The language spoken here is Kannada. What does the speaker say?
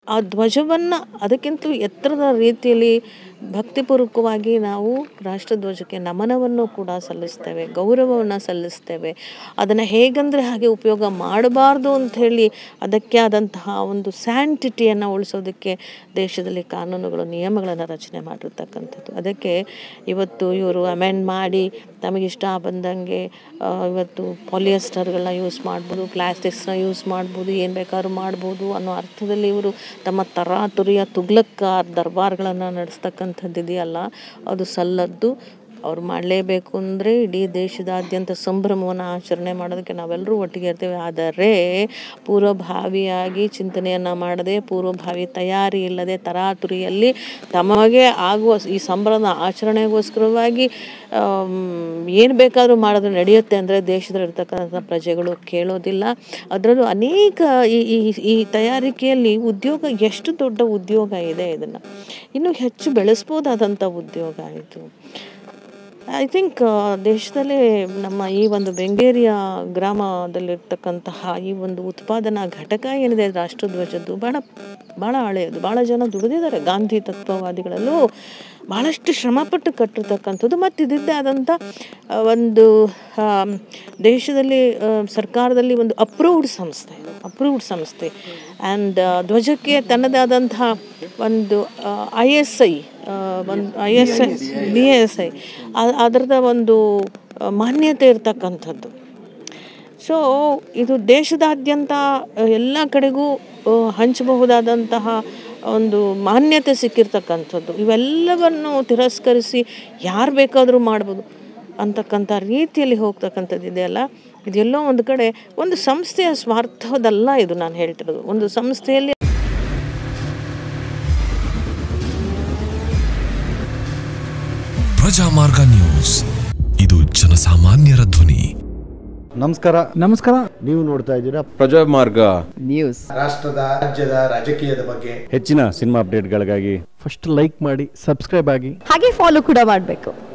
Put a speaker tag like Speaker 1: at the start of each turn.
Speaker 1: ಆ ಧ್ವಜವನ್ನು ಅದಕ್ಕಿಂತಲೂ ಎತ್ತರದ ರೀತಿಯಲ್ಲಿ ಭಕ್ತಿಪೂರ್ವಕವಾಗಿ ನಾವು ರಾಷ್ಟ್ರಧ್ವಜಕ್ಕೆ ನಮನವನ್ನು ಕೂಡ ಸಲ್ಲಿಸ್ತೇವೆ ಗೌರವವನ್ನು ಸಲ್ಲಿಸ್ತೇವೆ ಅದನ್ನು ಹೇಗಂದರೆ ಹಾಗೆ ಉಪಯೋಗ ಮಾಡಬಾರ್ದು ಅಂಥೇಳಿ ಅದಕ್ಕೆ ಆದಂತಹ ಒಂದು ಸ್ಯಾಂಟಿಟಿಯನ್ನು ಉಳಿಸೋದಕ್ಕೆ ದೇಶದಲ್ಲಿ ಕಾನೂನುಗಳು ನಿಯಮಗಳನ್ನು ರಚನೆ ಮಾಡಿರ್ತಕ್ಕಂಥದ್ದು ಅದಕ್ಕೆ ಇವತ್ತು ಇವರು ಅಮೆಂಡ್ ಮಾಡಿ ತಮಗಿಷ್ಟ ಬಂದಂಗೆ ಆ, ಇವತ್ತು ಪಾಲಿಯಸ್ಟರ್ಗಳನ್ನ ಯೂಸ್ ಮಾಡ್ಬೋದು ಪ್ಲಾಸ್ಟಿಕ್ಸ್ನ ಯೂಸ್ ಮಾಡ್ಬೋದು ಏನು ಬೇಕಾದ್ರೂ ಮಾಡ್ಬೋದು ಅನ್ನೋ ಅರ್ಥದಲ್ಲಿ ಇವರು ತಮ್ಮ ತರಾತುರಿಯ ತುಗ್ಲಕ್ಕ ದರ್ಬಾರ್ಗಳನ್ನು ನಡೆಸ್ತಕ್ಕಂಥದ್ದು ಇದೆಯಲ್ಲ ಅದು ಸಲ್ಲದ್ದು ಅವ್ರು ಮಾಡಲೇಬೇಕು ಅಂದರೆ ಇಡೀ ದೇಶದಾದ್ಯಂತ ಸಂಭ್ರಮವನ್ನು ಆಚರಣೆ ಮಾಡೋದಕ್ಕೆ ನಾವೆಲ್ಲರೂ ಒಟ್ಟಿಗೆ ಇರ್ತೇವೆ ಆದರೆ ಪೂರ್ವಭಾವಿಯಾಗಿ ಚಿಂತನೆಯನ್ನು ಮಾಡದೆ ಪೂರ್ವಭಾವಿ ತಯಾರಿ ಇಲ್ಲದೆ ತರಾತುರಿಯಲ್ಲಿ ತಮಗೆ ಆಗುವ ಈ ಸಂಭ್ರಮದ ಆಚರಣೆಗೋಸ್ಕರವಾಗಿ ಏನು ಬೇಕಾದರೂ ಮಾಡೋದು ನಡೆಯುತ್ತೆ ಅಂದರೆ ದೇಶದಲ್ಲಿರ್ತಕ್ಕಂಥ ಪ್ರಜೆಗಳು ಕೇಳೋದಿಲ್ಲ ಅದರಲ್ಲೂ ಅನೇಕ ಈ ಈ ಈ ತಯಾರಿಕೆಯಲ್ಲಿ ಉದ್ಯೋಗ ಎಷ್ಟು ದೊಡ್ಡ ಉದ್ಯೋಗ ಇದೆ ಇದನ್ನು ಇನ್ನೂ ಹೆಚ್ಚು ಬೆಳೆಸ್ಬೋದಾದಂಥ ಉದ್ಯೋಗ ಇದು ಐ ಥಿಂಕ್ ದೇಶದಲ್ಲೇ ನಮ್ಮ ಈ ಒಂದು ಬೆಂಗೇರಿಯ ಗ್ರಾಮದಲ್ಲಿರ್ತಕ್ಕಂತಹ ಈ ಒಂದು ಉತ್ಪಾದನಾ ಘಟಕ ಏನಿದೆ ರಾಷ್ಟ್ರಧ್ವಜದ್ದು ಭಾಳ ಭಾಳ ಹಳೆಯದು ಭಾಳ ಜನ ದುಡಿದಿದ್ದಾರೆ ಗಾಂಧಿ ತತ್ವವಾದಿಗಳಲ್ಲೂ ಭಾಳಷ್ಟು ಶ್ರಮಪಟ್ಟು ಕಟ್ಟಿರ್ತಕ್ಕಂಥದ್ದು ಮತ್ತು ಇದಿದ್ದೇ ಆದಂಥ ಆ, ಒಂದು ಆಮ್, ದೇಶದಲ್ಲಿ ಆ, ಸರ್ಕಾರದಲ್ಲಿ ಒಂದು ಅಪ್ರೂವ್ಡ್ ಸಂಸ್ಥೆ ಅಪ್ರೂವ್ಡ್ ಸಂಸ್ಥೆ ಆ್ಯಂಡ್ ಧ್ವಜಕ್ಕೆ ತನ್ನದೇ ಆದಂತಹ ಒಂದು ಐ ಎಸ್ ಐ ಒಂದು I S I B S I ಅದರದ ಒಂದು ಆ, ಮಾನ್ಯತೆ ಇರ್ತಕ್ಕಂಥದ್ದು ಸೊ ಇದು ದೇಶದಾದ್ಯಂತ ಎಲ್ಲ ಕಡೆಗೂ ಆ, ಹಂಚಬಹುದಾದಂತಹ ಒಂದು ಮಾನ್ಯತೆ ಸಿಕ್ಕಿರ್ತಕ್ಕಂಥದ್ದು ಇವೆಲ್ಲವನ್ನು ತಿರಸ್ಕರಿಸಿ ಯಾರು ಬೇಕಾದರೂ ಮಾಡ್ಬೋದು ಅಂತಕ್ಕಂಥ ರೀತಿಯಲ್ಲಿ ಹೋಗ್ತಕ್ಕಂಥದ್ದು ಇದೆಯಲ್ಲ ಇದೆಲ್ಲೋ ಒಂದು ಕಡೆ ಒಂದು ಸಂಸ್ಥೆಯ ಸ್ವಾರ್ಥದಲ್ಲ ಇದು ನಾನು ಹೇಳ್ತಿರೋದು ಒಂದು ಸಂಸ್ಥೆಯಲ್ಲಿ
Speaker 2: ಪ್ರಜಾಮಾರ್ಗ ನ್ಯೂಸ್ ಇದು ಜನಸಾಮಾನ್ಯರ ಧ್ವನಿ
Speaker 3: ನಮಸ್ಕಾರ
Speaker 4: ನಮಸ್ಕಾರ
Speaker 3: ನೀವು ನೋಡ್ತಾ ಇದ್ದೀರಾ
Speaker 5: ಪ್ರಜಾಮಾರ್ಗ
Speaker 4: ನ್ಯೂಸ್
Speaker 6: ರಾಷ್ಟ್ರದ ರಾಜ್ಯದ ರಾಜಕೀಯದ ಬಗ್ಗೆ
Speaker 3: ಹೆಚ್ಚಿನ ಸಿನಿಮಾ ಅಪ್ಡೇಟ್ಗಳಿಗಾಗಿ
Speaker 4: ಫಸ್ಟ್ ಲೈಕ್ ಮಾಡಿ ಸಬ್ಸ್ಕ್ರೈಬ್ ಆಗಿ
Speaker 7: ಹಾಗೆ ಫಾಲೋ ಕೂಡ ಮಾಡಬೇಕು